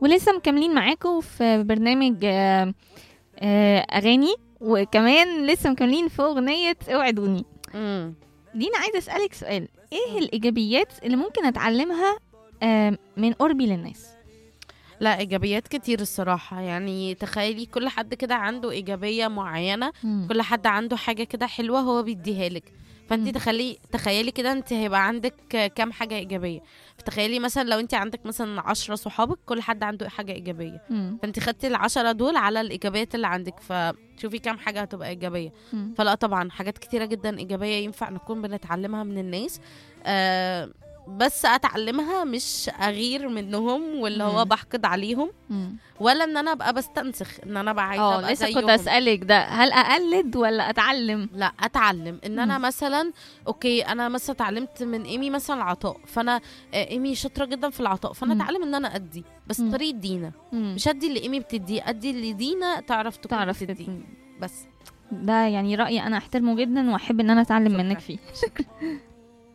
ولسه مكملين معاكم في برنامج آه، آه، اغاني وكمان لسه مكملين في اغنيه اوعدوني مم. دينا عايزه اسالك سؤال ايه الايجابيات اللي ممكن اتعلمها آه، من قربي للناس لا ايجابيات كتير الصراحه يعني تخيلي كل حد كده عنده ايجابيه معينه كل حد عنده حاجه كده حلوه هو بيديها لك فانت مم. تخلي تخيلي كده انت هيبقى عندك كام حاجه ايجابيه فتخيلي مثلا لو انت عندك مثلا عشرة صحابك كل حد عنده حاجه ايجابيه مم. فانت خدتي العشرة دول على الايجابيات اللي عندك فشوفي كام حاجه هتبقى ايجابيه مم. فلا طبعا حاجات كتيره جدا ايجابيه ينفع نكون بنتعلمها من الناس آه بس اتعلمها مش اغير منهم واللي هو مم. بحقد عليهم مم. ولا ان انا ابقى بستنسخ ان انا ابقى عايزه اه ابقى لسه زيهم كنت اسالك ده هل اقلد ولا اتعلم لا اتعلم ان انا مم. مثلا اوكي انا مثلا اتعلمت من ايمي مثلا العطاء فانا آه، ايمي شاطره جدا في العطاء فانا مم. اتعلم ان انا ادي بس مم. طريقه دينا مم. مش ادي اللي ايمي بتديه ادي اللي دينا تعرف تكون تعرف بتديه تت- بس ده يعني رايي انا احترمه جدا واحب ان انا اتعلم شكراً. منك فيه